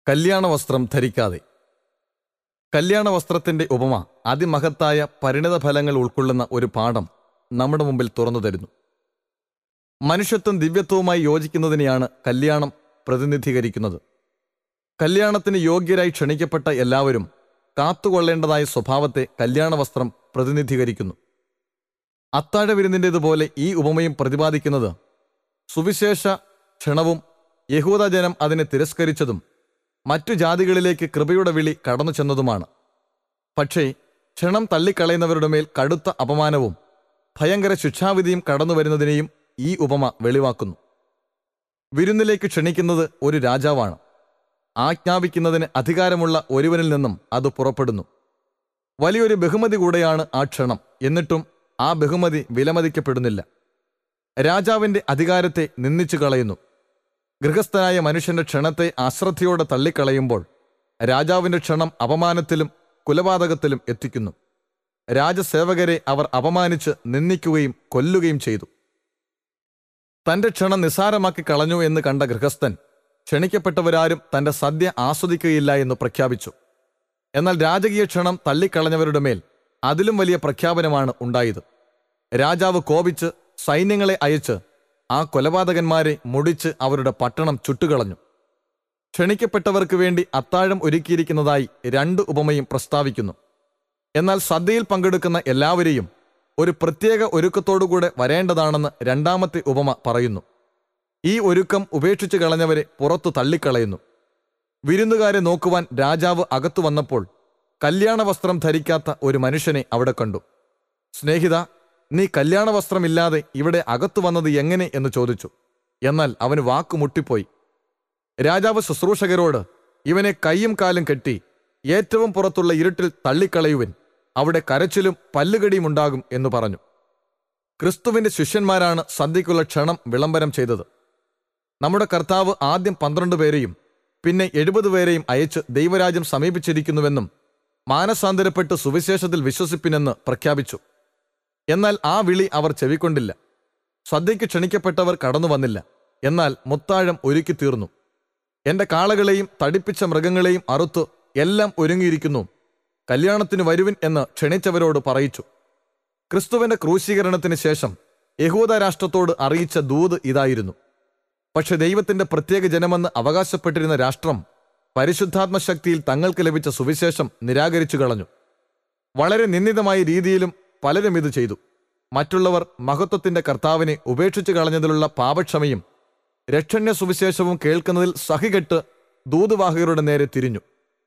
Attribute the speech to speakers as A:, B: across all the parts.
A: കല്യാണ വസ്ത്രം ധരിക്കാതെ കല്യാണ വസ്ത്രത്തിന്റെ ഉപമ അതിമഹത്തായ പരിണിത ഫലങ്ങൾ ഉൾക്കൊള്ളുന്ന ഒരു പാഠം നമ്മുടെ മുമ്പിൽ തുറന്നു തരുന്നു മനുഷ്യത്വം ദിവ്യത്വവുമായി യോജിക്കുന്നതിനെയാണ് കല്യാണം പ്രതിനിധീകരിക്കുന്നത് കല്യാണത്തിന് യോഗ്യരായി ക്ഷണിക്കപ്പെട്ട എല്ലാവരും കാത്തുകൊള്ളേണ്ടതായ സ്വഭാവത്തെ കല്യാണ വസ്ത്രം പ്രതിനിധീകരിക്കുന്നു അത്താഴ വിരുന്നിൻ്റെതുപോലെ ഈ ഉപമയും പ്രതിപാദിക്കുന്നത് സുവിശേഷ ക്ഷണവും യഹൂദജനം അതിനെ തിരസ്കരിച്ചതും മറ്റു ജാതികളിലേക്ക് കൃപയുടെ വിളി കടന്നു ചെന്നതുമാണ് പക്ഷേ ക്ഷണം തള്ളിക്കളയുന്നവരുടെ മേൽ കടുത്ത അപമാനവും ഭയങ്കര ശിക്ഷാവിധിയും കടന്നു വരുന്നതിനെയും ഈ ഉപമ വെളിവാക്കുന്നു വിരുന്നിലേക്ക് ക്ഷണിക്കുന്നത് ഒരു രാജാവാണ് ആജ്ഞാപിക്കുന്നതിന് അധികാരമുള്ള ഒരുവനിൽ നിന്നും അത് പുറപ്പെടുന്നു വലിയൊരു ബഹുമതി കൂടെയാണ് ആ ക്ഷണം എന്നിട്ടും ആ ബഹുമതി വിലമതിക്കപ്പെടുന്നില്ല രാജാവിന്റെ അധികാരത്തെ നിന്ദിച്ചു കളയുന്നു ഗൃഹസ്ഥനായ മനുഷ്യന്റെ ക്ഷണത്തെ അശ്രദ്ധയോടെ തള്ളിക്കളയുമ്പോൾ രാജാവിന്റെ ക്ഷണം അപമാനത്തിലും കുലപാതകത്തിലും എത്തിക്കുന്നു രാജസേവകരെ അവർ അപമാനിച്ച് നിന്ദിക്കുകയും കൊല്ലുകയും ചെയ്തു തന്റെ ക്ഷണം നിസ്സാരമാക്കി കളഞ്ഞു എന്ന് കണ്ട ഗൃഹസ്ഥൻ ക്ഷണിക്കപ്പെട്ടവരാരും തന്റെ സദ്യ ആസ്വദിക്കുകയില്ല എന്ന് പ്രഖ്യാപിച്ചു എന്നാൽ രാജകീയ ക്ഷണം തള്ളിക്കളഞ്ഞവരുടെ മേൽ അതിലും വലിയ പ്രഖ്യാപനമാണ് ഉണ്ടായത് രാജാവ് കോപിച്ച് സൈന്യങ്ങളെ അയച്ച് ആ കൊലപാതകന്മാരെ മുടിച്ച് അവരുടെ പട്ടണം ചുട്ടുകളഞ്ഞു ക്ഷണിക്കപ്പെട്ടവർക്ക് വേണ്ടി അത്താഴം ഒരുക്കിയിരിക്കുന്നതായി രണ്ട് ഉപമയും പ്രസ്താവിക്കുന്നു എന്നാൽ സദ്യയിൽ പങ്കെടുക്കുന്ന എല്ലാവരെയും ഒരു പ്രത്യേക ഒരുക്കത്തോടുകൂടെ വരേണ്ടതാണെന്ന് രണ്ടാമത്തെ ഉപമ പറയുന്നു ഈ ഒരുക്കം ഉപേക്ഷിച്ചു കളഞ്ഞവരെ പുറത്തു തള്ളിക്കളയുന്നു വിരുന്നുകാരെ നോക്കുവാൻ രാജാവ് അകത്തു വന്നപ്പോൾ കല്യാണ വസ്ത്രം ധരിക്കാത്ത ഒരു മനുഷ്യനെ അവിടെ കണ്ടു സ്നേഹിത നീ കല്യാണ വസ്ത്രമില്ലാതെ ഇവിടെ അകത്തു വന്നത് എങ്ങനെ എന്ന് ചോദിച്ചു എന്നാൽ അവന് വാക്കു മുട്ടിപ്പോയി രാജാവ് ശുശ്രൂഷകരോട് ഇവനെ കൈയും കാലും കെട്ടി ഏറ്റവും പുറത്തുള്ള ഇരുട്ടിൽ തള്ളിക്കളയുവൻ അവിടെ കരച്ചിലും പല്ലുകടിയും ഉണ്ടാകും എന്ന് പറഞ്ഞു ക്രിസ്തുവിന്റെ ശിഷ്യന്മാരാണ് സദ്യക്കുള്ള ക്ഷണം വിളംബരം ചെയ്തത് നമ്മുടെ കർത്താവ് ആദ്യം പന്ത്രണ്ട് പേരെയും പിന്നെ എഴുപത് പേരെയും അയച്ച് ദൈവരാജ്യം സമീപിച്ചിരിക്കുന്നുവെന്നും മാനസാന്തരപ്പെട്ട് സുവിശേഷത്തിൽ വിശ്വസിപ്പിനെന്ന് പ്രഖ്യാപിച്ചു എന്നാൽ ആ വിളി അവർ ചെവിക്കൊണ്ടില്ല സദ്യയ്ക്ക് ക്ഷണിക്കപ്പെട്ടവർ കടന്നു വന്നില്ല എന്നാൽ മുത്താഴം ഒരുക്കി തീർന്നു എന്റെ കാളകളെയും തടിപ്പിച്ച മൃഗങ്ങളെയും അറുത്ത് എല്ലാം ഒരുങ്ങിയിരിക്കുന്നു കല്യാണത്തിന് വരുവിൻ എന്ന് ക്ഷണിച്ചവരോട് പറയിച്ചു ക്രിസ്തുവിന്റെ ക്രൂശീകരണത്തിന് ശേഷം യഹൂദ രാഷ്ട്രത്തോട് അറിയിച്ച ദൂത് ഇതായിരുന്നു പക്ഷെ ദൈവത്തിന്റെ പ്രത്യേക ജനമെന്ന് അവകാശപ്പെട്ടിരുന്ന രാഷ്ട്രം പരിശുദ്ധാത്മ ശക്തിയിൽ തങ്ങൾക്ക് ലഭിച്ച സുവിശേഷം നിരാകരിച്ചു കളഞ്ഞു വളരെ നിന്ദിതമായ രീതിയിലും പലരും ഇത് ചെയ്തു മറ്റുള്ളവർ മഹത്വത്തിന്റെ കർത്താവിനെ ഉപേക്ഷിച്ചു കളഞ്ഞതിലുള്ള പാപക്ഷമയും രക്ഷണ്യ സുവിശേഷവും കേൾക്കുന്നതിൽ സഹികെട്ട് ദൂതുവാഹകരുടെ നേരെ തിരിഞ്ഞു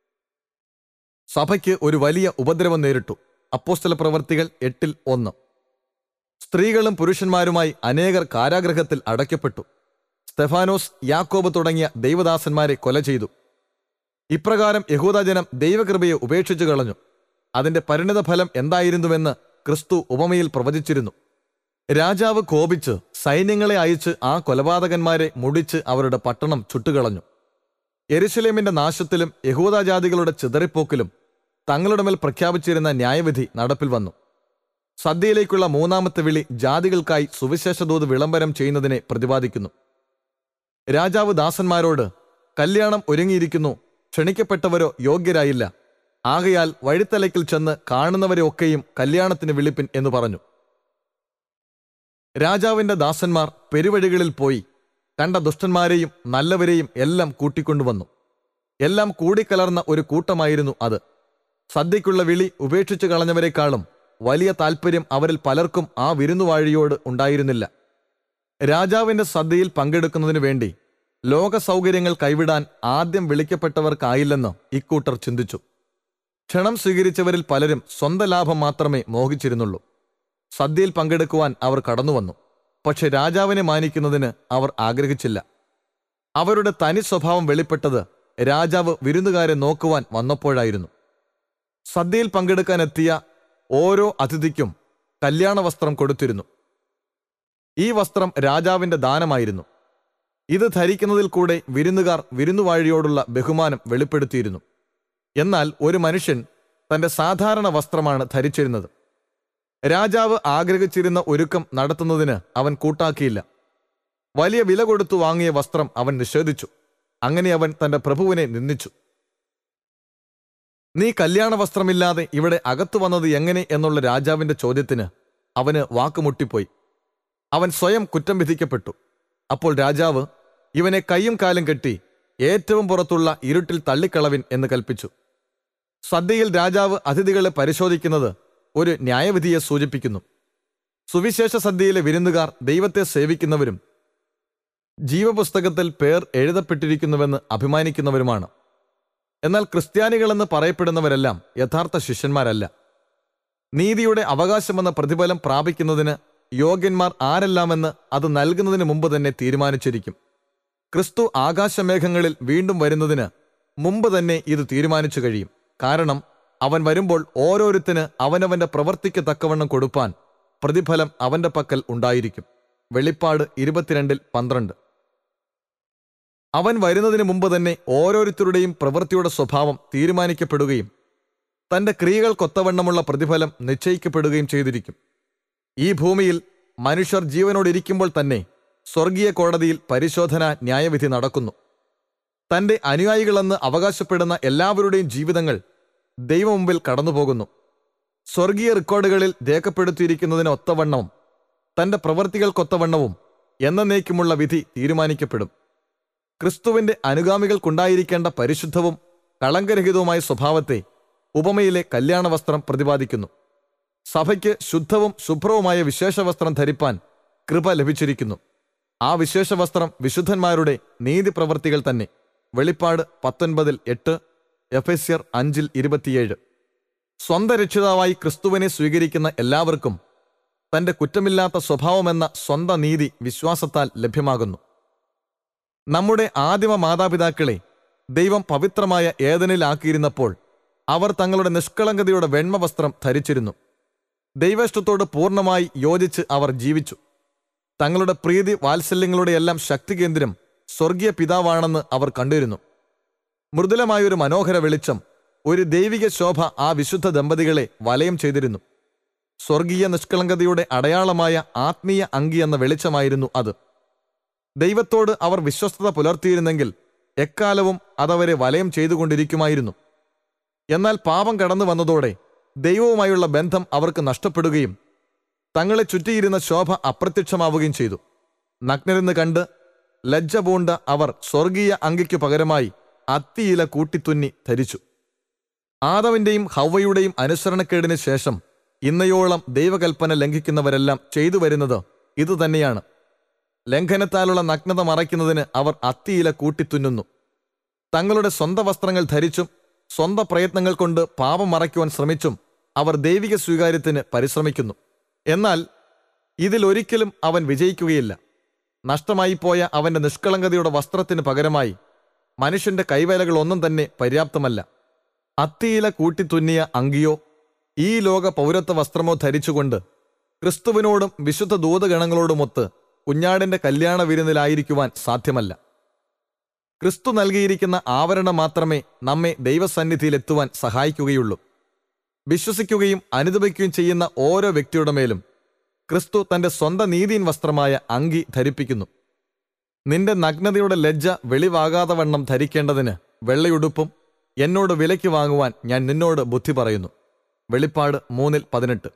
A: സഭയ്ക്ക് ഒരു വലിയ ഉപദ്രവം നേരിട്ടു അപ്പോസ്തല പ്രവർത്തികൾ എട്ടിൽ ഒന്ന് സ്ത്രീകളും പുരുഷന്മാരുമായി അനേകർ കാരാഗ്രഹത്തിൽ അടയ്ക്കപ്പെട്ടു സ്തെഫാനോസ് യാക്കോബ് തുടങ്ങിയ ദൈവദാസന്മാരെ കൊല ചെയ്തു ഇപ്രകാരം യഹൂദജനം ദൈവകൃപയെ ഉപേക്ഷിച്ചു കളഞ്ഞു അതിന്റെ പരിണിത ഫലം എന്തായിരുന്നുവെന്ന് ക്രിസ്തു ഉപമയിൽ പ്രവചിച്ചിരുന്നു രാജാവ് കോപിച്ച് സൈന്യങ്ങളെ അയച്ച് ആ കൊലപാതകന്മാരെ മുടിച്ച് അവരുടെ പട്ടണം ചുട്ടുകളഞ്ഞു യെരുശലേമിന്റെ നാശത്തിലും യഹൂദജാതികളുടെ ചിതറിപ്പോക്കിലും തങ്ങളുടെ മേൽ പ്രഖ്യാപിച്ചിരുന്ന ന്യായവിധി നടപ്പിൽ വന്നു സദ്യയിലേക്കുള്ള മൂന്നാമത്തെ വിളി ജാതികൾക്കായി സുവിശേഷദൂത് വിളംബരം ചെയ്യുന്നതിനെ പ്രതിപാദിക്കുന്നു രാജാവ് ദാസന്മാരോട് കല്യാണം ഒരുങ്ങിയിരിക്കുന്നു ക്ഷണിക്കപ്പെട്ടവരോ യോഗ്യരായില്ല ആകയാൽ വഴിത്തലയ്ക്കിൽ ചെന്ന് കാണുന്നവരെ ഒക്കെയും കല്യാണത്തിന് വിളിപ്പിൻ എന്ന് പറഞ്ഞു രാജാവിന്റെ ദാസന്മാർ പെരുവഴികളിൽ പോയി കണ്ട ദുഷ്ടന്മാരെയും നല്ലവരെയും എല്ലാം കൂട്ടിക്കൊണ്ടുവന്നു എല്ലാം കൂടിക്കലർന്ന ഒരു കൂട്ടമായിരുന്നു അത് സദ്യയ്ക്കുള്ള വിളി ഉപേക്ഷിച്ചു കളഞ്ഞവരെക്കാളും വലിയ താൽപ്പര്യം അവരിൽ പലർക്കും ആ വിരുന്നുവാഴിയോട് ഉണ്ടായിരുന്നില്ല രാജാവിന്റെ സദ്യയിൽ പങ്കെടുക്കുന്നതിനു വേണ്ടി ലോക സൗകര്യങ്ങൾ കൈവിടാൻ ആദ്യം വിളിക്കപ്പെട്ടവർക്കായില്ലെന്ന് ഇക്കൂട്ടർ ചിന്തിച്ചു ക്ഷണം സ്വീകരിച്ചവരിൽ പലരും സ്വന്തം ലാഭം മാത്രമേ മോഹിച്ചിരുന്നുള്ളൂ സദ്യയിൽ പങ്കെടുക്കുവാൻ അവർ കടന്നുവന്നു പക്ഷെ രാജാവിനെ മാനിക്കുന്നതിന് അവർ ആഗ്രഹിച്ചില്ല അവരുടെ തനി സ്വഭാവം വെളിപ്പെട്ടത് രാജാവ് വിരുന്നുകാരെ നോക്കുവാൻ വന്നപ്പോഴായിരുന്നു സദ്യയിൽ പങ്കെടുക്കാനെത്തിയ ഓരോ അതിഥിക്കും കല്യാണ വസ്ത്രം കൊടുത്തിരുന്നു ഈ വസ്ത്രം രാജാവിന്റെ ദാനമായിരുന്നു ഇത് ധരിക്കുന്നതിൽ കൂടെ വിരുന്നുകാർ വിരുന്നുവാഴിയോടുള്ള ബഹുമാനം വെളിപ്പെടുത്തിയിരുന്നു എന്നാൽ ഒരു മനുഷ്യൻ തന്റെ സാധാരണ വസ്ത്രമാണ് ധരിച്ചിരുന്നത് രാജാവ് ആഗ്രഹിച്ചിരുന്ന ഒരുക്കം നടത്തുന്നതിന് അവൻ കൂട്ടാക്കിയില്ല വലിയ വില കൊടുത്തു വാങ്ങിയ വസ്ത്രം അവൻ നിഷേധിച്ചു അങ്ങനെ അവൻ തന്റെ പ്രഭുവിനെ നിന്ദിച്ചു നീ കല്യാണ വസ്ത്രമില്ലാതെ ഇവിടെ അകത്തു വന്നത് എങ്ങനെ എന്നുള്ള രാജാവിന്റെ ചോദ്യത്തിന് അവന് വാക്കുമുട്ടിപ്പോയി അവൻ സ്വയം കുറ്റം വിധിക്കപ്പെട്ടു അപ്പോൾ രാജാവ് ഇവനെ കൈയും കാലും കെട്ടി ഏറ്റവും പുറത്തുള്ള ഇരുട്ടിൽ തള്ളിക്കളവിൻ എന്ന് കൽപ്പിച്ചു സദ്യയിൽ രാജാവ് അതിഥികളെ പരിശോധിക്കുന്നത് ഒരു ന്യായവിധിയെ സൂചിപ്പിക്കുന്നു സുവിശേഷ സദ്യയിലെ വിരുന്നുകാർ ദൈവത്തെ സേവിക്കുന്നവരും ജീവപുസ്തകത്തിൽ പേർ എഴുതപ്പെട്ടിരിക്കുന്നുവെന്ന് അഭിമാനിക്കുന്നവരുമാണ് എന്നാൽ ക്രിസ്ത്യാനികളെന്ന് പറയപ്പെടുന്നവരെല്ലാം യഥാർത്ഥ ശിഷ്യന്മാരല്ല നീതിയുടെ അവകാശമെന്ന പ്രതിഫലം പ്രാപിക്കുന്നതിന് യോഗ്യന്മാർ ആരെല്ലാമെന്ന് അത് നൽകുന്നതിന് മുമ്പ് തന്നെ തീരുമാനിച്ചിരിക്കും ക്രിസ്തു ആകാശമേഘങ്ങളിൽ വീണ്ടും വരുന്നതിന് മുമ്പ് തന്നെ ഇത് തീരുമാനിച്ചു കഴിയും കാരണം അവൻ വരുമ്പോൾ ഓരോരുത്തന് അവനവന്റെ പ്രവൃത്തിക്ക് തക്കവണ്ണം കൊടുപ്പാൻ പ്രതിഫലം അവന്റെ പക്കൽ ഉണ്ടായിരിക്കും വെളിപ്പാട് ഇരുപത്തിരണ്ടിൽ പന്ത്രണ്ട് അവൻ വരുന്നതിന് മുമ്പ് തന്നെ ഓരോരുത്തരുടെയും പ്രവൃത്തിയുടെ സ്വഭാവം തീരുമാനിക്കപ്പെടുകയും തന്റെ ക്രിയകൾക്കൊത്തവണ്ണമുള്ള പ്രതിഫലം നിശ്ചയിക്കപ്പെടുകയും ചെയ്തിരിക്കും ഈ ഭൂമിയിൽ മനുഷ്യർ ജീവനോടിരിക്കുമ്പോൾ തന്നെ സ്വർഗീയ കോടതിയിൽ പരിശോധന ന്യായവിധി നടക്കുന്നു തന്റെ അനുയായികളെന്ന് അവകാശപ്പെടുന്ന എല്ലാവരുടെയും ജീവിതങ്ങൾ ദൈവം മുമ്പിൽ കടന്നുപോകുന്നു സ്വർഗീയ റെക്കോർഡുകളിൽ രേഖപ്പെടുത്തിയിരിക്കുന്നതിന് ഒത്തവണ്ണവും തന്റെ പ്രവൃത്തികൾക്കൊത്തവണ്ണവും എന്നേക്കുമുള്ള വിധി തീരുമാനിക്കപ്പെടും ക്രിസ്തുവിന്റെ അനുഗാമികൾക്കുണ്ടായിരിക്കേണ്ട പരിശുദ്ധവും കളങ്കരഹിതവുമായ സ്വഭാവത്തെ ഉപമയിലെ കല്യാണ വസ്ത്രം പ്രതിപാദിക്കുന്നു സഭയ്ക്ക് ശുദ്ധവും ശുഭ്രവുമായ വിശേഷവസ്ത്രം ധരിപ്പാൻ കൃപ ലഭിച്ചിരിക്കുന്നു ആ വിശേഷവസ്ത്രം വിശുദ്ധന്മാരുടെ നീതി പ്രവൃത്തികൾ തന്നെ വെളിപ്പാട് പത്തൊൻപതിൽ എട്ട് എഫെസ്യർ അഞ്ചിൽ ഇരുപത്തിയേഴ് സ്വന്തം രക്ഷിതാവായി ക്രിസ്തുവിനെ സ്വീകരിക്കുന്ന എല്ലാവർക്കും തന്റെ കുറ്റമില്ലാത്ത സ്വഭാവമെന്ന സ്വന്തം നീതി വിശ്വാസത്താൽ ലഭ്യമാകുന്നു നമ്മുടെ ആദിമ മാതാപിതാക്കളെ ദൈവം പവിത്രമായ ഏതനിലാക്കിയിരുന്നപ്പോൾ അവർ തങ്ങളുടെ നിഷ്കളങ്കതയുടെ വെണ്മ വസ്ത്രം ധരിച്ചിരുന്നു ദൈവേഷ്ടത്തോട് പൂർണ്ണമായി യോജിച്ച് അവർ ജീവിച്ചു തങ്ങളുടെ പ്രീതി വാത്സല്യങ്ങളുടെ എല്ലാം ശക്തി കേന്ദ്രം സ്വർഗീയ പിതാവാണെന്ന് അവർ കണ്ടിരുന്നു മൃദുലമായൊരു മനോഹര വെളിച്ചം ഒരു ദൈവിക ശോഭ ആ വിശുദ്ധ ദമ്പതികളെ വലയം ചെയ്തിരുന്നു സ്വർഗീയ നിഷ്കളങ്കതയുടെ അടയാളമായ ആത്മീയ അങ്കി എന്ന വെളിച്ചമായിരുന്നു അത് ദൈവത്തോട് അവർ വിശ്വസ്തത പുലർത്തിയിരുന്നെങ്കിൽ എക്കാലവും അതവരെ വലയം ചെയ്തുകൊണ്ടിരിക്കുമായിരുന്നു എന്നാൽ പാപം കടന്നു വന്നതോടെ ദൈവവുമായുള്ള ബന്ധം അവർക്ക് നഷ്ടപ്പെടുകയും തങ്ങളെ ചുറ്റിയിരുന്ന ശോഭ അപ്രത്യക്ഷമാവുകയും ചെയ്തു നഗ്നരെന്ന് കണ്ട് ലജ്ജ പൂണ്ട അവർ സ്വർഗീയ അങ്കിക്കു പകരമായി അത്തിയില കൂട്ടിത്തുന്നി ധരിച്ചു ആദവിന്റെയും ഹൗവയുടെയും അനുസരണക്കേടിന് ശേഷം ഇന്നയോളം ദൈവകൽപ്പന ലംഘിക്കുന്നവരെല്ലാം ചെയ്തു വരുന്നത് ഇതുതന്നെയാണ് ലംഘനത്താലുള്ള നഗ്നത മറയ്ക്കുന്നതിന് അവർ അത്തിയില കൂട്ടിത്തുന്നുന്നു തങ്ങളുടെ സ്വന്തം വസ്ത്രങ്ങൾ ധരിച്ചും സ്വന്തം പ്രയത്നങ്ങൾ കൊണ്ട് പാപം മറയ്ക്കുവാൻ ശ്രമിച്ചും അവർ ദൈവിക സ്വീകാര്യത്തിന് പരിശ്രമിക്കുന്നു എന്നാൽ ഇതിലൊരിക്കലും അവൻ വിജയിക്കുകയില്ല നഷ്ടമായിപ്പോയ അവന്റെ നിഷ്കളങ്കതയുടെ വസ്ത്രത്തിന് പകരമായി മനുഷ്യന്റെ കൈവേലകൾ ഒന്നും തന്നെ പര്യാപ്തമല്ല അത്തിയില കൂട്ടിത്തുന്നിയ അങ്കിയോ ഈ ലോക പൗരത്വ വസ്ത്രമോ ധരിച്ചുകൊണ്ട് ക്രിസ്തുവിനോടും വിശുദ്ധ ദൂതഗണങ്ങളോടുമൊത്ത് കുഞ്ഞാടിന്റെ കല്യാണ വിരുന്നിലായിരിക്കുവാൻ സാധ്യമല്ല ക്രിസ്തു നൽകിയിരിക്കുന്ന ആവരണം മാത്രമേ നമ്മെ ദൈവസന്നിധിയിലെത്തുവാൻ സഹായിക്കുകയുള്ളൂ വിശ്വസിക്കുകയും അനുദപിക്കുകയും ചെയ്യുന്ന ഓരോ വ്യക്തിയുടെ മേലും ക്രിസ്തു തന്റെ സ്വന്തം നീതിൻ വസ്ത്രമായ അങ്കി ധരിപ്പിക്കുന്നു നിന്റെ നഗ്നതയുടെ ലജ്ജ വെളിവാകാതെ വണ്ണം ധരിക്കേണ്ടതിന് വെള്ളയുടുപ്പും എന്നോട് വിലയ്ക്ക് വാങ്ങുവാൻ ഞാൻ നിന്നോട് ബുദ്ധി പറയുന്നു വെളിപ്പാട് മൂന്നിൽ പതിനെട്ട്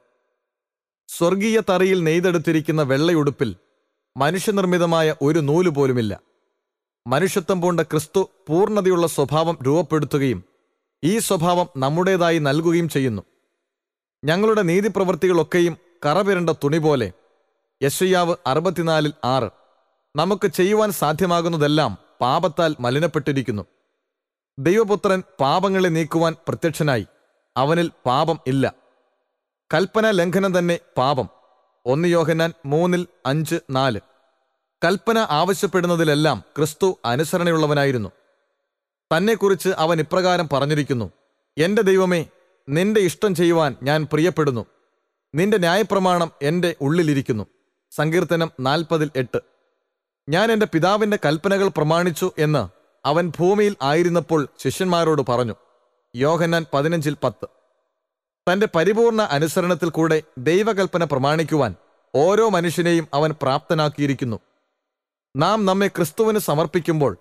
A: സ്വർഗീയ തറിയിൽ നെയ്തെടുത്തിരിക്കുന്ന വെള്ളയുടുപ്പിൽ മനുഷ്യനിർമ്മിതമായ ഒരു നൂല് പോലുമില്ല മനുഷ്യത്വം പൂണ്ട ക്രിസ്തു പൂർണ്ണതയുള്ള സ്വഭാവം രൂപപ്പെടുത്തുകയും ഈ സ്വഭാവം നമ്മുടേതായി നൽകുകയും ചെയ്യുന്നു ഞങ്ങളുടെ നീതിപ്രവൃത്തികളൊക്കെയും കറപിരണ്ട തുണി പോലെ യശയ്യാവ് അറുപത്തിനാലിൽ ആറ് നമുക്ക് ചെയ്യുവാൻ സാധ്യമാകുന്നതെല്ലാം പാപത്താൽ മലിനപ്പെട്ടിരിക്കുന്നു ദൈവപുത്രൻ പാപങ്ങളെ നീക്കുവാൻ പ്രത്യക്ഷനായി അവനിൽ പാപം ഇല്ല കൽപ്പന ലംഘനം തന്നെ പാപം ഒന്ന് യോഹന്നാൻ മൂന്നിൽ അഞ്ച് നാല് കൽപ്പന ആവശ്യപ്പെടുന്നതിലെല്ലാം ക്രിസ്തു അനുസരണയുള്ളവനായിരുന്നു തന്നെക്കുറിച്ച് അവൻ ഇപ്രകാരം പറഞ്ഞിരിക്കുന്നു എന്റെ ദൈവമേ നിന്റെ ഇഷ്ടം ചെയ്യുവാൻ ഞാൻ പ്രിയപ്പെടുന്നു നിന്റെ ന്യായപ്രമാണം എന്റെ ഉള്ളിലിരിക്കുന്നു സങ്കീർത്തനം നാൽപ്പതിൽ എട്ട് ഞാൻ എന്റെ പിതാവിന്റെ കൽപ്പനകൾ പ്രമാണിച്ചു എന്ന് അവൻ ഭൂമിയിൽ ആയിരുന്നപ്പോൾ ശിഷ്യന്മാരോട് പറഞ്ഞു യോഹന്നാൻ പതിനഞ്ചിൽ പത്ത് തന്റെ പരിപൂർണ അനുസരണത്തിൽ കൂടെ ദൈവകൽപ്പന പ്രമാണിക്കുവാൻ ഓരോ മനുഷ്യനെയും അവൻ പ്രാപ്തനാക്കിയിരിക്കുന്നു നാം നമ്മെ ക്രിസ്തുവിന് സമർപ്പിക്കുമ്പോൾ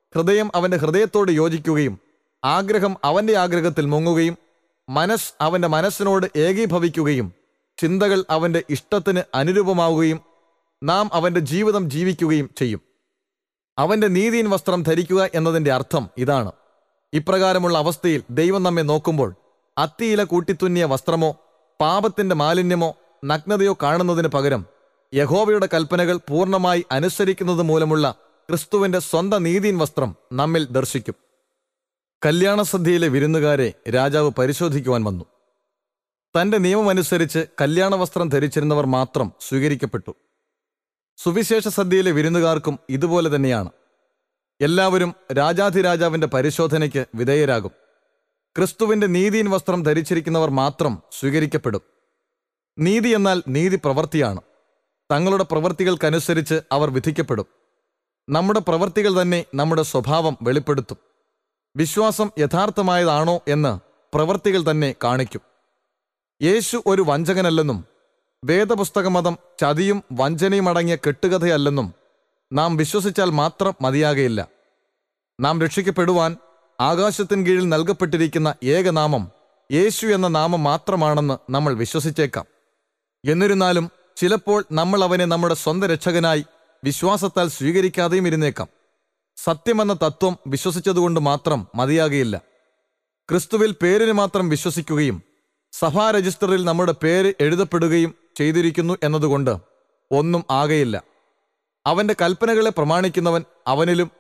A: ഹൃദയം അവന്റെ ഹൃദയത്തോട് യോജിക്കുകയും ആഗ്രഹം അവന്റെ ആഗ്രഹത്തിൽ മുങ്ങുകയും മനസ്സ് അവന്റെ മനസ്സിനോട് ഏകീഭവിക്കുകയും ചിന്തകൾ അവന്റെ ഇഷ്ടത്തിന് അനുരൂപമാവുകയും നാം അവന്റെ ജീവിതം ജീവിക്കുകയും ചെയ്യും അവന്റെ നീതിയിൻ വസ്ത്രം ധരിക്കുക എന്നതിന്റെ അർത്ഥം ഇതാണ് ഇപ്രകാരമുള്ള അവസ്ഥയിൽ ദൈവം നമ്മെ നോക്കുമ്പോൾ അത്തിയില കൂട്ടിത്തുന്നിയ വസ്ത്രമോ പാപത്തിന്റെ മാലിന്യമോ നഗ്നതയോ കാണുന്നതിന് പകരം യഹോവയുടെ കൽപ്പനകൾ പൂർണ്ണമായി അനുസരിക്കുന്നത് മൂലമുള്ള ക്രിസ്തുവിന്റെ സ്വന്തം നീതിയിൻ വസ്ത്രം നമ്മിൽ ദർശിക്കും കല്യാണസദ്യയിലെ വിരുന്നുകാരെ രാജാവ് പരിശോധിക്കുവാൻ വന്നു തന്റെ നിയമമനുസരിച്ച് കല്യാണ വസ്ത്രം ധരിച്ചിരുന്നവർ മാത്രം സ്വീകരിക്കപ്പെട്ടു സുവിശേഷ സദ്യയിലെ വിരുന്നുകാർക്കും ഇതുപോലെ തന്നെയാണ് എല്ലാവരും രാജാധിരാജാവിന്റെ പരിശോധനയ്ക്ക് വിധേയരാകും ക്രിസ്തുവിന്റെ നീതിയിൻ വസ്ത്രം ധരിച്ചിരിക്കുന്നവർ മാത്രം സ്വീകരിക്കപ്പെടും നീതി എന്നാൽ നീതി പ്രവൃത്തിയാണ് തങ്ങളുടെ പ്രവൃത്തികൾക്കനുസരിച്ച് അവർ വിധിക്കപ്പെടും നമ്മുടെ പ്രവൃത്തികൾ തന്നെ നമ്മുടെ സ്വഭാവം വെളിപ്പെടുത്തും വിശ്വാസം യഥാർത്ഥമായതാണോ എന്ന് പ്രവൃത്തികൾ തന്നെ കാണിക്കും യേശു ഒരു വഞ്ചകനല്ലെന്നും വേദപുസ്തകമതം ചതിയും വഞ്ചനയും അടങ്ങിയ കെട്ടുകഥയല്ലെന്നും നാം വിശ്വസിച്ചാൽ മാത്രം മതിയാകയില്ല നാം രക്ഷിക്കപ്പെടുവാൻ ആകാശത്തിൻ കീഴിൽ നൽകപ്പെട്ടിരിക്കുന്ന ഏകനാമം യേശു എന്ന നാമം മാത്രമാണെന്ന് നമ്മൾ വിശ്വസിച്ചേക്കാം എന്നിരുന്നാലും ചിലപ്പോൾ നമ്മൾ അവനെ നമ്മുടെ സ്വന്തം രക്ഷകനായി വിശ്വാസത്താൽ സ്വീകരിക്കാതെയും ഇരുന്നേക്കാം സത്യമെന്ന തത്വം വിശ്വസിച്ചതുകൊണ്ട് മാത്രം മതിയാകയില്ല ക്രിസ്തുവിൽ പേരിന് മാത്രം വിശ്വസിക്കുകയും സഭാ രജിസ്റ്ററിൽ നമ്മുടെ പേര് എഴുതപ്പെടുകയും ചെയ്തിരിക്കുന്നു എന്നതുകൊണ്ട് ഒന്നും ആകയില്ല അവന്റെ കൽപ്പനകളെ പ്രമാണിക്കുന്നവൻ അവനിലും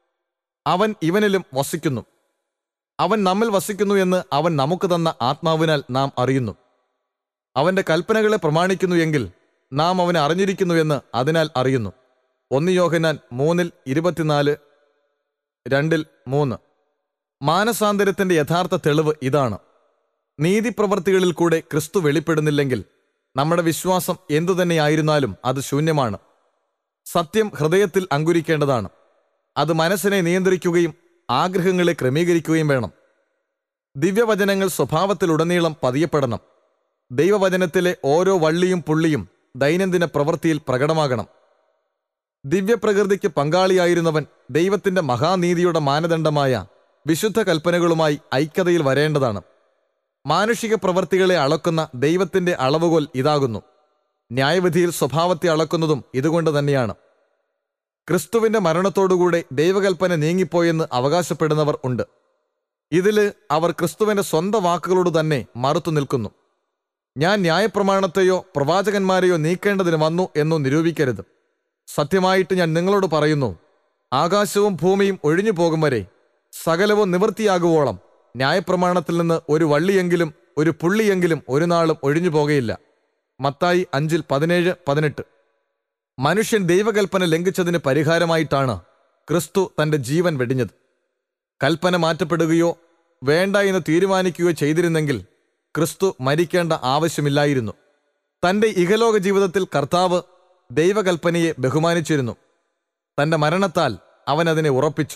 A: അവൻ ഇവനിലും വസിക്കുന്നു അവൻ നമ്മിൽ വസിക്കുന്നു എന്ന് അവൻ നമുക്ക് തന്ന ആത്മാവിനാൽ നാം അറിയുന്നു അവന്റെ കൽപ്പനകളെ പ്രമാണിക്കുന്നു എങ്കിൽ നാം അവനെ അറിഞ്ഞിരിക്കുന്നു എന്ന് അതിനാൽ അറിയുന്നു ഒന്ന് യോഹനാൻ മൂന്നിൽ ഇരുപത്തിനാല് രണ്ടിൽ മൂന്ന് മാനസാന്തരത്തിന്റെ യഥാർത്ഥ തെളിവ് ഇതാണ് നീതിപ്രവർത്തികളിൽ കൂടെ ക്രിസ്തു വെളിപ്പെടുന്നില്ലെങ്കിൽ നമ്മുടെ വിശ്വാസം എന്തുതന്നെയായിരുന്നാലും അത് ശൂന്യമാണ് സത്യം ഹൃദയത്തിൽ അങ്കുരിക്കേണ്ടതാണ് അത് മനസ്സിനെ നിയന്ത്രിക്കുകയും ആഗ്രഹങ്ങളെ ക്രമീകരിക്കുകയും വേണം ദിവ്യവചനങ്ങൾ സ്വഭാവത്തിലുടനീളം പതിയപ്പെടണം ദൈവവചനത്തിലെ ഓരോ വള്ളിയും പുള്ളിയും ദൈനംദിന പ്രവൃത്തിയിൽ പ്രകടമാകണം ദിവ്യപ്രകൃതിക്ക് പങ്കാളിയായിരുന്നവൻ ദൈവത്തിന്റെ മഹാനീതിയുടെ മാനദണ്ഡമായ വിശുദ്ധ കൽപ്പനകളുമായി ഐക്യതയിൽ വരേണ്ടതാണ് മാനുഷിക പ്രവൃത്തികളെ അളക്കുന്ന ദൈവത്തിന്റെ അളവുകോൽ ഇതാകുന്നു ന്യായവിധിയിൽ സ്വഭാവത്തെ അളക്കുന്നതും ഇതുകൊണ്ട് തന്നെയാണ് ക്രിസ്തുവിന്റെ മരണത്തോടുകൂടെ ദൈവകൽപ്പന നീങ്ങിപ്പോയെന്ന് അവകാശപ്പെടുന്നവർ ഉണ്ട് ഇതില് അവർ ക്രിസ്തുവിന്റെ സ്വന്തം വാക്കുകളോട് തന്നെ മറുത്തു നിൽക്കുന്നു ഞാൻ ന്യായപ്രമാണത്തെയോ പ്രവാചകന്മാരെയോ നീക്കേണ്ടതിന് വന്നു എന്നു നിരൂപിക്കരുത് സത്യമായിട്ട് ഞാൻ നിങ്ങളോട് പറയുന്നു ആകാശവും ഭൂമിയും ഒഴിഞ്ഞു പോകും വരെ സകലവും നിവൃത്തിയാകുവോളം ന്യായപ്രമാണത്തിൽ നിന്ന് ഒരു വള്ളിയെങ്കിലും ഒരു പുള്ളിയെങ്കിലും ഒരു നാളും ഒഴിഞ്ഞു പോകുകയില്ല മത്തായി അഞ്ചിൽ പതിനേഴ് പതിനെട്ട് മനുഷ്യൻ ദൈവകൽപ്പന ലംഘിച്ചതിന് പരിഹാരമായിട്ടാണ് ക്രിസ്തു തന്റെ ജീവൻ വെടിഞ്ഞത് കൽപ്പന മാറ്റപ്പെടുകയോ വേണ്ട എന്ന് തീരുമാനിക്കുകയോ ചെയ്തിരുന്നെങ്കിൽ ക്രിസ്തു മരിക്കേണ്ട ആവശ്യമില്ലായിരുന്നു തന്റെ ഇഹലോക ജീവിതത്തിൽ കർത്താവ് ദൈവകൽപ്പനയെ ബഹുമാനിച്ചിരുന്നു തന്റെ മരണത്താൽ അവൻ അതിനെ ഉറപ്പിച്ചു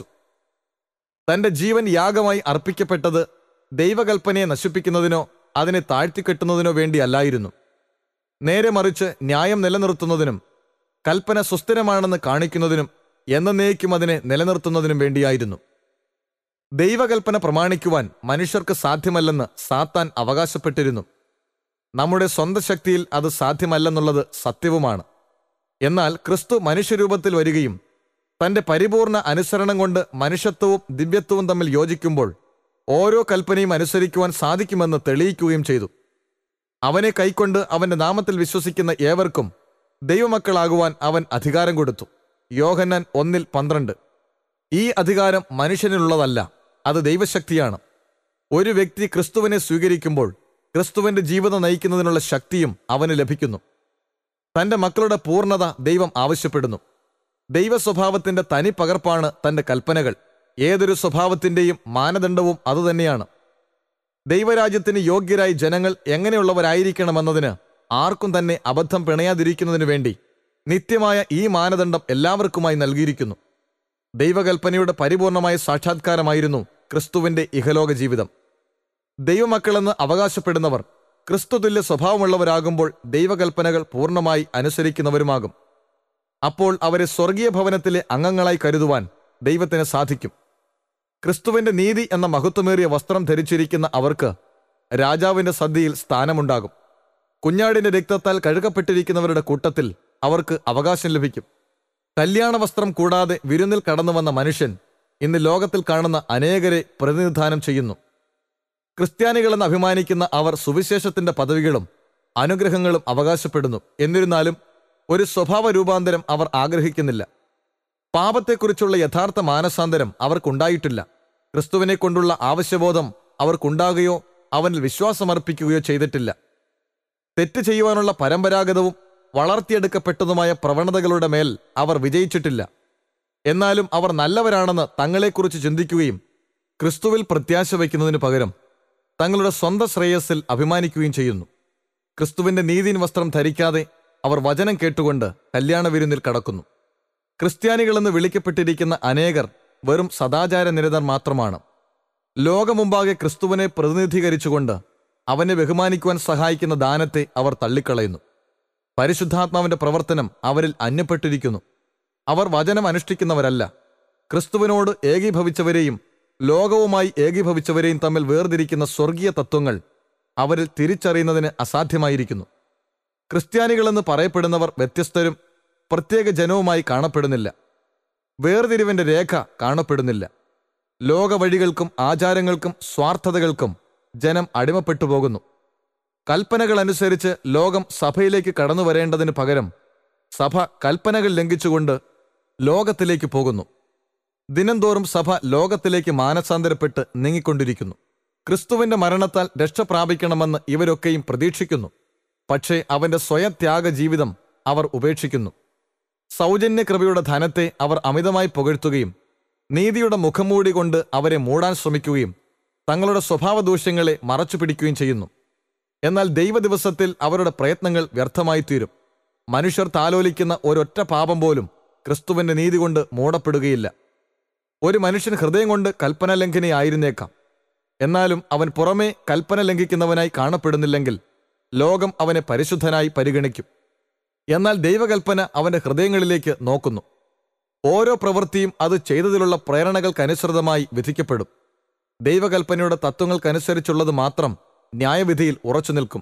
A: തന്റെ ജീവൻ യാഗമായി അർപ്പിക്കപ്പെട്ടത് ദൈവകൽപ്പനയെ നശിപ്പിക്കുന്നതിനോ അതിനെ താഴ്ത്തിക്കെട്ടുന്നതിനോ വേണ്ടിയല്ലായിരുന്നു നേരെ മറിച്ച് ന്യായം നിലനിർത്തുന്നതിനും കൽപ്പന സുസ്ഥിരമാണെന്ന് കാണിക്കുന്നതിനും എന്നേക്കും അതിനെ നിലനിർത്തുന്നതിനും വേണ്ടിയായിരുന്നു ദൈവകൽപ്പന പ്രമാണിക്കുവാൻ മനുഷ്യർക്ക് സാധ്യമല്ലെന്ന് സാത്താൻ അവകാശപ്പെട്ടിരുന്നു നമ്മുടെ സ്വന്തം ശക്തിയിൽ അത് സാധ്യമല്ലെന്നുള്ളത് സത്യവുമാണ് എന്നാൽ ക്രിസ്തു മനുഷ്യരൂപത്തിൽ വരികയും തന്റെ പരിപൂർണ അനുസരണം കൊണ്ട് മനുഷ്യത്വവും ദിവ്യത്വവും തമ്മിൽ യോജിക്കുമ്പോൾ ഓരോ കൽപ്പനയും അനുസരിക്കുവാൻ സാധിക്കുമെന്ന് തെളിയിക്കുകയും ചെയ്തു അവനെ കൈക്കൊണ്ട് അവന്റെ നാമത്തിൽ വിശ്വസിക്കുന്ന ഏവർക്കും ദൈവമക്കളാകുവാൻ അവൻ അധികാരം കൊടുത്തു യോഹന്നാൻ ഒന്നിൽ പന്ത്രണ്ട് ഈ അധികാരം മനുഷ്യനിലുള്ളതല്ല അത് ദൈവശക്തിയാണ് ഒരു വ്യക്തി ക്രിസ്തുവിനെ സ്വീകരിക്കുമ്പോൾ ക്രിസ്തുവിന്റെ ജീവിതം നയിക്കുന്നതിനുള്ള ശക്തിയും അവന് ലഭിക്കുന്നു തന്റെ മക്കളുടെ പൂർണ്ണത ദൈവം ആവശ്യപ്പെടുന്നു ദൈവ സ്വഭാവത്തിന്റെ തനി പകർപ്പാണ് തന്റെ കൽപ്പനകൾ ഏതൊരു സ്വഭാവത്തിന്റെയും മാനദണ്ഡവും അതുതന്നെയാണ് ദൈവരാജ്യത്തിന് യോഗ്യരായി ജനങ്ങൾ എങ്ങനെയുള്ളവരായിരിക്കണമെന്നതിന് ആർക്കും തന്നെ അബദ്ധം പിണയാതിരിക്കുന്നതിനു വേണ്ടി നിത്യമായ ഈ മാനദണ്ഡം എല്ലാവർക്കുമായി നൽകിയിരിക്കുന്നു ദൈവകൽപ്പനയുടെ പരിപൂർണമായ സാക്ഷാത്കാരമായിരുന്നു ക്രിസ്തുവിന്റെ ഇഹലോക ജീവിതം ദൈവമക്കളെന്ന് അവകാശപ്പെടുന്നവർ ക്രിസ്തുതുല്യ സ്വഭാവമുള്ളവരാകുമ്പോൾ ദൈവകൽപ്പനകൾ പൂർണ്ണമായി അനുസരിക്കുന്നവരുമാകും അപ്പോൾ അവരെ സ്വർഗീയ ഭവനത്തിലെ അംഗങ്ങളായി കരുതുവാൻ ദൈവത്തിന് സാധിക്കും ക്രിസ്തുവിന്റെ നീതി എന്ന മഹത്വമേറിയ വസ്ത്രം ധരിച്ചിരിക്കുന്ന അവർക്ക് രാജാവിന്റെ സദ്യയിൽ സ്ഥാനമുണ്ടാകും കുഞ്ഞാടിന്റെ രക്തത്താൽ കഴുകപ്പെട്ടിരിക്കുന്നവരുടെ കൂട്ടത്തിൽ അവർക്ക് അവകാശം ലഭിക്കും കല്യാണ വസ്ത്രം കൂടാതെ വിരുന്നിൽ കടന്നു വന്ന മനുഷ്യൻ ഇന്ന് ലോകത്തിൽ കാണുന്ന അനേകരെ പ്രതിനിധാനം ചെയ്യുന്നു ക്രിസ്ത്യാനികളെന്ന് അഭിമാനിക്കുന്ന അവർ സുവിശേഷത്തിന്റെ പദവികളും അനുഗ്രഹങ്ങളും അവകാശപ്പെടുന്നു എന്നിരുന്നാലും ഒരു സ്വഭാവ രൂപാന്തരം അവർ ആഗ്രഹിക്കുന്നില്ല പാപത്തെക്കുറിച്ചുള്ള യഥാർത്ഥ മാനസാന്തരം അവർക്കുണ്ടായിട്ടില്ല ക്രിസ്തുവിനെ കൊണ്ടുള്ള ആവശ്യബോധം അവർക്കുണ്ടാകുകയോ അവനിൽ വിശ്വാസമർപ്പിക്കുകയോ ചെയ്തിട്ടില്ല തെറ്റ് ചെയ്യുവാനുള്ള പരമ്പരാഗതവും വളർത്തിയെടുക്കപ്പെട്ടതുമായ പ്രവണതകളുടെ മേൽ അവർ വിജയിച്ചിട്ടില്ല എന്നാലും അവർ നല്ലവരാണെന്ന് തങ്ങളെക്കുറിച്ച് ചിന്തിക്കുകയും ക്രിസ്തുവിൽ പ്രത്യാശ വയ്ക്കുന്നതിനു പകരം തങ്ങളുടെ സ്വന്തം ശ്രേയസ്സിൽ അഭിമാനിക്കുകയും ചെയ്യുന്നു ക്രിസ്തുവിന്റെ നീതിൻ വസ്ത്രം ധരിക്കാതെ അവർ വചനം കേട്ടുകൊണ്ട് കല്യാണ വിരുന്നിൽ കടക്കുന്നു ക്രിസ്ത്യാനികളെന്ന് വിളിക്കപ്പെട്ടിരിക്കുന്ന അനേകർ വെറും സദാചാര നിരതർ മാത്രമാണ് ലോകമുമ്പാകെ ക്രിസ്തുവിനെ പ്രതിനിധീകരിച്ചുകൊണ്ട് അവനെ ബഹുമാനിക്കുവാൻ സഹായിക്കുന്ന ദാനത്തെ അവർ തള്ളിക്കളയുന്നു പരിശുദ്ധാത്മാവിന്റെ പ്രവർത്തനം അവരിൽ അന്യപ്പെട്ടിരിക്കുന്നു അവർ വചനം അനുഷ്ഠിക്കുന്നവരല്ല ക്രിസ്തുവിനോട് ഏകീഭവിച്ചവരെയും ലോകവുമായി ഏകീഭവിച്ചവരെയും തമ്മിൽ വേർതിരിക്കുന്ന സ്വർഗീയ തത്വങ്ങൾ അവരിൽ തിരിച്ചറിയുന്നതിന് അസാധ്യമായിരിക്കുന്നു ക്രിസ്ത്യാനികളെന്ന് പറയപ്പെടുന്നവർ വ്യത്യസ്തരും പ്രത്യേക ജനവുമായി കാണപ്പെടുന്നില്ല വേർതിരിവിന്റെ രേഖ കാണപ്പെടുന്നില്ല ലോകവഴികൾക്കും ആചാരങ്ങൾക്കും സ്വാർത്ഥതകൾക്കും ജനം അടിമപ്പെട്ടു പോകുന്നു കൽപ്പനകൾ അനുസരിച്ച് ലോകം സഭയിലേക്ക് കടന്നു വരേണ്ടതിന് പകരം സഭ കൽപ്പനകൾ ലംഘിച്ചുകൊണ്ട് ലോകത്തിലേക്ക് പോകുന്നു ദിനംതോറും സഭ ലോകത്തിലേക്ക് മാനസാന്തരപ്പെട്ട് നീങ്ങിക്കൊണ്ടിരിക്കുന്നു ക്രിസ്തുവിന്റെ മരണത്താൽ രക്ഷ പ്രാപിക്കണമെന്ന് ഇവരൊക്കെയും പ്രതീക്ഷിക്കുന്നു പക്ഷേ അവന്റെ സ്വയത്യാഗ ജീവിതം അവർ ഉപേക്ഷിക്കുന്നു സൗജന്യ കൃപയുടെ ധനത്തെ അവർ അമിതമായി പുകഴ്ത്തുകയും നീതിയുടെ മുഖംമൂടി കൊണ്ട് അവരെ മൂടാൻ ശ്രമിക്കുകയും തങ്ങളുടെ സ്വഭാവദൂഷ്യങ്ങളെ മറച്ചു പിടിക്കുകയും ചെയ്യുന്നു എന്നാൽ ദൈവദിവസത്തിൽ അവരുടെ പ്രയത്നങ്ങൾ വ്യർത്ഥമായി തീരും മനുഷ്യർ താലോലിക്കുന്ന ഒരൊറ്റ പാപം പോലും ക്രിസ്തുവിന്റെ നീതി കൊണ്ട് മൂടപ്പെടുകയില്ല ഒരു മനുഷ്യൻ ഹൃദയം കൊണ്ട് കൽപ്പന ലംഘനയായിരുന്നേക്കാം എന്നാലും അവൻ പുറമേ കൽപ്പന ലംഘിക്കുന്നവനായി കാണപ്പെടുന്നില്ലെങ്കിൽ ലോകം അവനെ പരിശുദ്ധനായി പരിഗണിക്കും എന്നാൽ ദൈവകൽപ്പന അവന്റെ ഹൃദയങ്ങളിലേക്ക് നോക്കുന്നു ഓരോ പ്രവൃത്തിയും അത് ചെയ്തതിലുള്ള പ്രേരണകൾക്കനുസൃതമായി വിധിക്കപ്പെടും ദൈവകൽപ്പനയുടെ തത്വങ്ങൾക്കനുസരിച്ചുള്ളത് മാത്രം ന്യായവിധിയിൽ ഉറച്ചു നിൽക്കും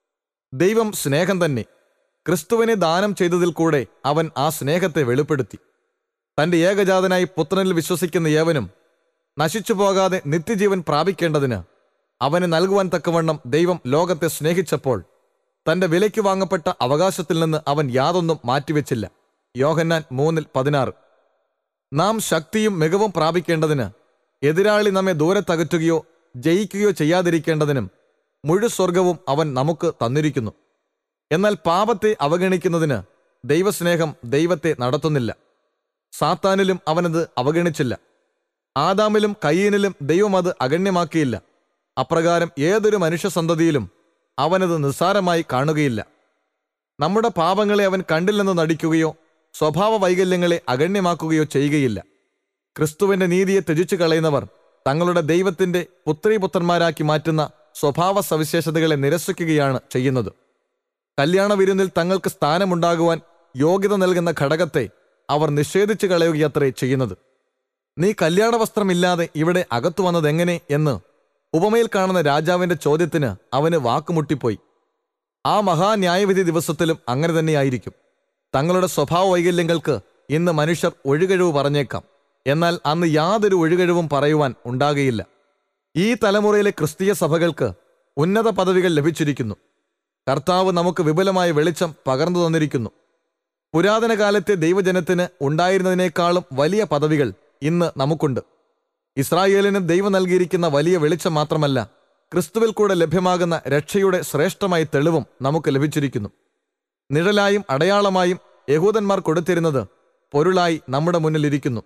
A: ദൈവം സ്നേഹം തന്നെ ക്രിസ്തുവിനെ ദാനം ചെയ്തതിൽ കൂടെ അവൻ ആ സ്നേഹത്തെ വെളിപ്പെടുത്തി തന്റെ ഏകജാതനായി പുത്രനിൽ വിശ്വസിക്കുന്ന ഏവനും നശിച്ചു പോകാതെ നിത്യജീവൻ പ്രാപിക്കേണ്ടതിന് അവന് നൽകുവാൻ തക്കവണ്ണം ദൈവം ലോകത്തെ സ്നേഹിച്ചപ്പോൾ തന്റെ വിലയ്ക്ക് വാങ്ങപ്പെട്ട അവകാശത്തിൽ നിന്ന് അവൻ യാതൊന്നും മാറ്റിവെച്ചില്ല യോഹന്നാൻ മൂന്നിൽ പതിനാറ് നാം ശക്തിയും മികവും പ്രാപിക്കേണ്ടതിന് എതിരാളി നമ്മെ ദൂരത്തകറ്റുകയോ ജയിക്കുകയോ ചെയ്യാതിരിക്കേണ്ടതിനും മുഴുസ്വർഗവും അവൻ നമുക്ക് തന്നിരിക്കുന്നു എന്നാൽ പാപത്തെ അവഗണിക്കുന്നതിന് ദൈവസ്നേഹം ദൈവത്തെ നടത്തുന്നില്ല സാത്താനിലും അവനത് അവഗണിച്ചില്ല ആദാമിലും കയ്യീനിലും ദൈവം അത് അഗണ്യമാക്കിയില്ല അപ്രകാരം ഏതൊരു മനുഷ്യസന്തതിയിലും അവനത് നിസ്സാരമായി കാണുകയില്ല നമ്മുടെ പാപങ്ങളെ അവൻ കണ്ടില്ലെന്ന് നടിക്കുകയോ സ്വഭാവ വൈകല്യങ്ങളെ അഗണ്യമാക്കുകയോ ചെയ്യുകയില്ല ക്രിസ്തുവിന്റെ നീതിയെ ത്യജിച്ചു കളയുന്നവർ തങ്ങളുടെ ദൈവത്തിന്റെ പുത്രീപുത്രന്മാരാക്കി മാറ്റുന്ന സ്വഭാവ സവിശേഷതകളെ നിരസിക്കുകയാണ് ചെയ്യുന്നത് കല്യാണ വിരുന്നിൽ തങ്ങൾക്ക് സ്ഥാനമുണ്ടാകുവാൻ യോഗ്യത നൽകുന്ന ഘടകത്തെ അവർ നിഷേധിച്ചു കളയുകയത്രേ ചെയ്യുന്നത് നീ കല്യാണ വസ്ത്രമില്ലാതെ ഇവിടെ അകത്തു വന്നതെങ്ങനെ എന്ന് ഉപമയിൽ കാണുന്ന രാജാവിന്റെ ചോദ്യത്തിന് അവന് വാക്കുമുട്ടിപ്പോയി ആ മഹാന്യായവിധി ദിവസത്തിലും അങ്ങനെ തന്നെയായിരിക്കും തങ്ങളുടെ സ്വഭാവ വൈകല്യങ്ങൾക്ക് ഇന്ന് മനുഷ്യർ ഒഴുകഴിവ് പറഞ്ഞേക്കാം എന്നാൽ അന്ന് യാതൊരു ഒഴുകഴിവും പറയുവാൻ ഉണ്ടാകുകയില്ല ഈ തലമുറയിലെ ക്രിസ്തീയ സഭകൾക്ക് ഉന്നത പദവികൾ ലഭിച്ചിരിക്കുന്നു കർത്താവ് നമുക്ക് വിപുലമായ വെളിച്ചം പകർന്നു തന്നിരിക്കുന്നു പുരാതന കാലത്തെ ദൈവജനത്തിന് ഉണ്ടായിരുന്നതിനേക്കാളും വലിയ പദവികൾ ഇന്ന് നമുക്കുണ്ട് ഇസ്രായേലിന് ദൈവം നൽകിയിരിക്കുന്ന വലിയ വെളിച്ചം മാത്രമല്ല ക്രിസ്തുവിൽ കൂടെ ലഭ്യമാകുന്ന രക്ഷയുടെ ശ്രേഷ്ഠമായ തെളിവും നമുക്ക് ലഭിച്ചിരിക്കുന്നു നിഴലായും അടയാളമായും യഹൂദന്മാർ കൊടുത്തിരുന്നത് പൊരുളായി നമ്മുടെ മുന്നിലിരിക്കുന്നു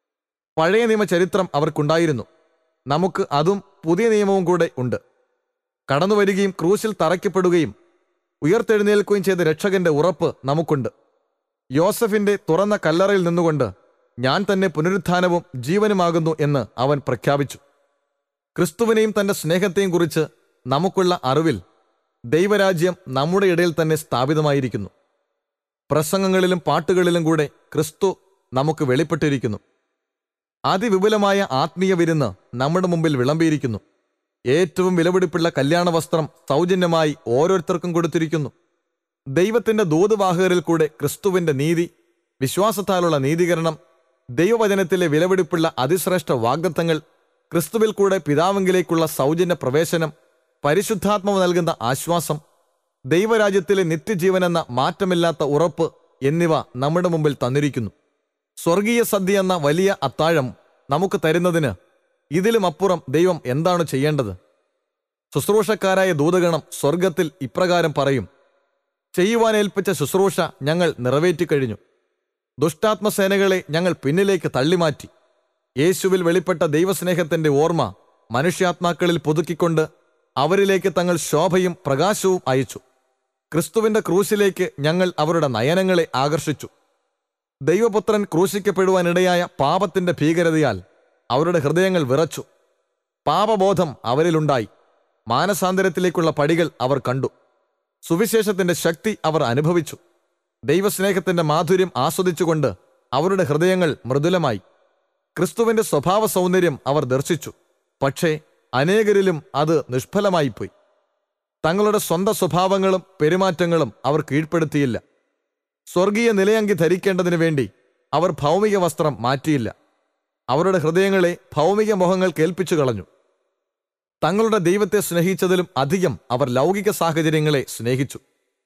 A: പഴയ നിയമ ചരിത്രം അവർക്കുണ്ടായിരുന്നു നമുക്ക് അതും പുതിയ നിയമവും കൂടെ ഉണ്ട് കടന്നുവരികയും ക്രൂശിൽ തറയ്ക്കപ്പെടുകയും ഉയർത്തെഴുന്നേൽക്കുകയും ചെയ്ത രക്ഷകന്റെ ഉറപ്പ് നമുക്കുണ്ട് യോസഫിന്റെ തുറന്ന കല്ലറയിൽ നിന്നുകൊണ്ട് ഞാൻ തന്നെ പുനരുത്ഥാനവും ജീവനുമാകുന്നു എന്ന് അവൻ പ്രഖ്യാപിച്ചു ക്രിസ്തുവിനെയും തന്റെ സ്നേഹത്തെയും കുറിച്ച് നമുക്കുള്ള അറിവിൽ ദൈവരാജ്യം നമ്മുടെ ഇടയിൽ തന്നെ സ്ഥാപിതമായിരിക്കുന്നു പ്രസംഗങ്ങളിലും പാട്ടുകളിലും കൂടെ ക്രിസ്തു നമുക്ക് വെളിപ്പെട്ടിരിക്കുന്നു അതിവിപുലമായ ആത്മീയ വിരുന്ന് നമ്മുടെ മുമ്പിൽ വിളമ്പിയിരിക്കുന്നു ഏറ്റവും വിലപിടിപ്പുള്ള കല്യാണ വസ്ത്രം സൗജന്യമായി ഓരോരുത്തർക്കും കൊടുത്തിരിക്കുന്നു ദൈവത്തിന്റെ ദൂതുവാഹകരിൽ കൂടെ ക്രിസ്തുവിന്റെ നീതി വിശ്വാസത്താലുള്ള നീതീകരണം ദൈവവചനത്തിലെ വിലപിടിപ്പുള്ള അതിശ്രേഷ്ഠ വാഗ്ദത്തങ്ങൾ ക്രിസ്തുവിൽ കൂടെ പിതാവെങ്കിലേക്കുള്ള സൗജന്യ പ്രവേശനം പരിശുദ്ധാത്മാവ് നൽകുന്ന ആശ്വാസം ദൈവരാജ്യത്തിലെ നിത്യജീവനെന്ന മാറ്റമില്ലാത്ത ഉറപ്പ് എന്നിവ നമ്മുടെ മുമ്പിൽ തന്നിരിക്കുന്നു സ്വർഗീയ സദ്യ എന്ന വലിയ അത്താഴം നമുക്ക് തരുന്നതിന് ഇതിലും അപ്പുറം ദൈവം എന്താണ് ചെയ്യേണ്ടത് ശുശ്രൂഷക്കാരായ ദൂതഗണം സ്വർഗത്തിൽ ഇപ്രകാരം പറയും ചെയ്യുവാനേൽപ്പിച്ച ശുശ്രൂഷ ഞങ്ങൾ നിറവേറ്റിക്കഴിഞ്ഞു ദുഷ്ടാത്മസേനകളെ ഞങ്ങൾ പിന്നിലേക്ക് തള്ളിമാറ്റി യേശുവിൽ വെളിപ്പെട്ട ദൈവസ്നേഹത്തിന്റെ ഓർമ്മ മനുഷ്യാത്മാക്കളിൽ പുതുക്കിക്കൊണ്ട് അവരിലേക്ക് തങ്ങൾ ശോഭയും പ്രകാശവും അയച്ചു ക്രിസ്തുവിന്റെ ക്രൂശിലേക്ക് ഞങ്ങൾ അവരുടെ നയനങ്ങളെ ആകർഷിച്ചു ദൈവപുത്രൻ ക്രൂശിക്കപ്പെടുവാനിടയായ പാപത്തിന്റെ ഭീകരതയാൽ അവരുടെ ഹൃദയങ്ങൾ വിറച്ചു പാപബോധം അവരിലുണ്ടായി മാനസാന്തരത്തിലേക്കുള്ള പടികൾ അവർ കണ്ടു സുവിശേഷത്തിന്റെ ശക്തി അവർ അനുഭവിച്ചു ദൈവസ്നേഹത്തിന്റെ മാധുര്യം ആസ്വദിച്ചുകൊണ്ട് അവരുടെ ഹൃദയങ്ങൾ മൃദുലമായി ക്രിസ്തുവിന്റെ സ്വഭാവ സൗന്ദര്യം അവർ ദർശിച്ചു പക്ഷേ അനേകരിലും അത് നിഷ്ഫലമായിപ്പോയി തങ്ങളുടെ സ്വന്തം സ്വഭാവങ്ങളും പെരുമാറ്റങ്ങളും അവർ കീഴ്പ്പെടുത്തിയില്ല സ്വർഗീയ നിലയങ്കി ധരിക്കേണ്ടതിനു വേണ്ടി അവർ ഭൗമിക വസ്ത്രം മാറ്റിയില്ല അവരുടെ ഹൃദയങ്ങളെ ഭൗമിക മോഹങ്ങൾ കേൾപ്പിച്ചു കളഞ്ഞു തങ്ങളുടെ ദൈവത്തെ സ്നേഹിച്ചതിലും അധികം അവർ ലൗകിക സാഹചര്യങ്ങളെ സ്നേഹിച്ചു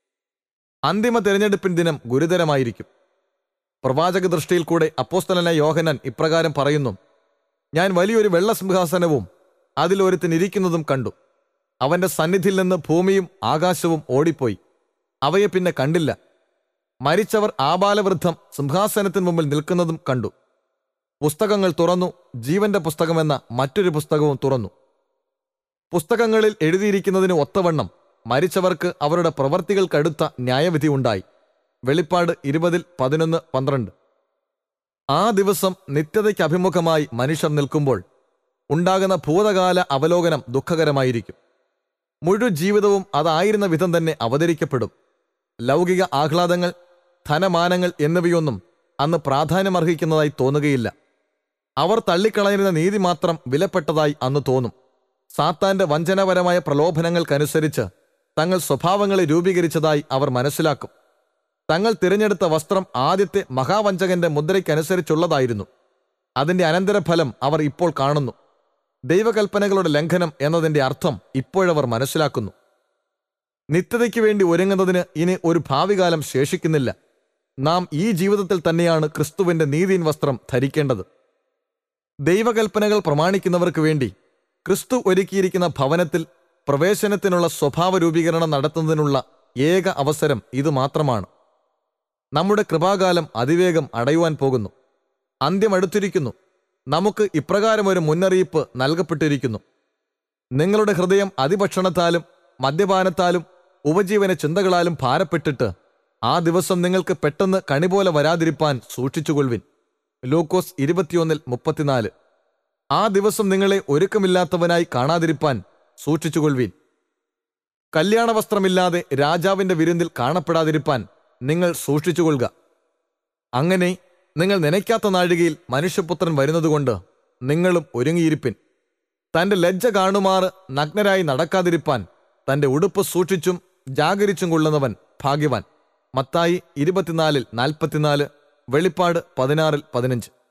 A: അന്തിമ തെരഞ്ഞെടുപ്പിൻ ദിനം ഗുരുതരമായിരിക്കും പ്രവാചക ദൃഷ്ടിയിൽ കൂടെ അപ്പോസ്തലനായ യോഹനൻ ഇപ്രകാരം പറയുന്നു ഞാൻ വലിയൊരു വെള്ള സിംഹാസനവും അതിലൊരുത്തിനിരിക്കുന്നതും കണ്ടു അവന്റെ സന്നിധിയിൽ നിന്ന് ഭൂമിയും ആകാശവും ഓടിപ്പോയി അവയെ പിന്നെ കണ്ടില്ല മരിച്ചവർ ആബാലവൃദ്ധം സിംഹാസനത്തിന് മുമ്പിൽ നിൽക്കുന്നതും കണ്ടു പുസ്തകങ്ങൾ തുറന്നു ജീവന്റെ പുസ്തകമെന്ന മറ്റൊരു പുസ്തകവും തുറന്നു പുസ്തകങ്ങളിൽ എഴുതിയിരിക്കുന്നതിന് ഒത്തവണ്ണം മരിച്ചവർക്ക് അവരുടെ പ്രവർത്തികൾക്കടുത്ത ന്യായവിധി ഉണ്ടായി വെളിപ്പാട് ഇരുപതിൽ പതിനൊന്ന് പന്ത്രണ്ട് ആ ദിവസം നിത്യതയ്ക്ക് അഭിമുഖമായി മനുഷ്യർ നിൽക്കുമ്പോൾ ഉണ്ടാകുന്ന ഭൂതകാല അവലോകനം ദുഃഖകരമായിരിക്കും മുഴു ജീവിതവും അതായിരുന്ന വിധം തന്നെ അവതരിക്കപ്പെടും ലൗകിക ആഹ്ലാദങ്ങൾ ധനമാനങ്ങൾ എന്നിവയൊന്നും അന്ന് പ്രാധാന്യമർഹിക്കുന്നതായി തോന്നുകയില്ല അവർ തള്ളിക്കളയുന്ന നീതി മാത്രം വിലപ്പെട്ടതായി അന്ന് തോന്നും സാത്താന്റെ വഞ്ചനപരമായ പ്രലോഭനങ്ങൾക്കനുസരിച്ച് തങ്ങൾ സ്വഭാവങ്ങളെ രൂപീകരിച്ചതായി അവർ മനസ്സിലാക്കും തങ്ങൾ തിരഞ്ഞെടുത്ത വസ്ത്രം ആദ്യത്തെ മഹാവഞ്ചകന്റെ മുദ്രയ്ക്കനുസരിച്ചുള്ളതായിരുന്നു അതിന്റെ അനന്തരഫലം അവർ ഇപ്പോൾ കാണുന്നു ദൈവകൽപ്പനകളുടെ ലംഘനം എന്നതിന്റെ അർത്ഥം ഇപ്പോഴവർ മനസ്സിലാക്കുന്നു നിത്യതയ്ക്ക് വേണ്ടി ഒരുങ്ങുന്നതിന് ഇനി ഒരു ഭാവികാലം ശേഷിക്കുന്നില്ല നാം ഈ ജീവിതത്തിൽ തന്നെയാണ് ക്രിസ്തുവിന്റെ നീതിൻ വസ്ത്രം ധരിക്കേണ്ടത് ദൈവകൽപ്പനകൾ പ്രമാണിക്കുന്നവർക്ക് വേണ്ടി ക്രിസ്തു ഒരുക്കിയിരിക്കുന്ന ഭവനത്തിൽ പ്രവേശനത്തിനുള്ള സ്വഭാവ രൂപീകരണം നടത്തുന്നതിനുള്ള ഏക അവസരം ഇത് മാത്രമാണ് നമ്മുടെ കൃപാകാലം അതിവേഗം അടയുവാൻ പോകുന്നു അന്ത്യം അടുത്തിരിക്കുന്നു നമുക്ക് ഇപ്രകാരം ഒരു മുന്നറിയിപ്പ് നൽകപ്പെട്ടിരിക്കുന്നു നിങ്ങളുടെ ഹൃദയം അതിഭക്ഷണത്താലും മദ്യപാനത്താലും ഉപജീവന ചിന്തകളാലും ഭാരപ്പെട്ടിട്ട് ആ ദിവസം നിങ്ങൾക്ക് പെട്ടെന്ന് കണി പോലെ വരാതിരിപ്പാൻ സൂക്ഷിച്ചുകൊള്ളുവിൻ ലൂക്കോസ് ഇരുപത്തിയൊന്നിൽ മുപ്പത്തിനാല് ആ ദിവസം നിങ്ങളെ ഒരുക്കമില്ലാത്തവനായി കാണാതിരിപ്പാൻ സൂക്ഷിച്ചുകൊള്ളുവിൻ കല്യാണ വസ്ത്രമില്ലാതെ രാജാവിന്റെ വിരുന്നിൽ കാണപ്പെടാതിരിപ്പാൻ നിങ്ങൾ സൂക്ഷിച്ചുകൊള്ളുക അങ്ങനെ നിങ്ങൾ നനയ്ക്കാത്ത നാഴികയിൽ മനുഷ്യപുത്രൻ വരുന്നതുകൊണ്ട് നിങ്ങളും ഒരുങ്ങിയിരിപ്പിൻ തന്റെ ലജ്ജ കാണുമാറ് നഗ്നരായി നടക്കാതിരിപ്പാൻ തന്റെ ഉടുപ്പ് സൂക്ഷിച്ചും ജാഗരിച്ചും കൊള്ളുന്നവൻ ഭാഗ്യവാൻ മത്തായി ഇരുപത്തിനാലിൽ നാൽപ്പത്തിനാല് വെളിപ്പാട് പതിനാറിൽ പതിനഞ്ച്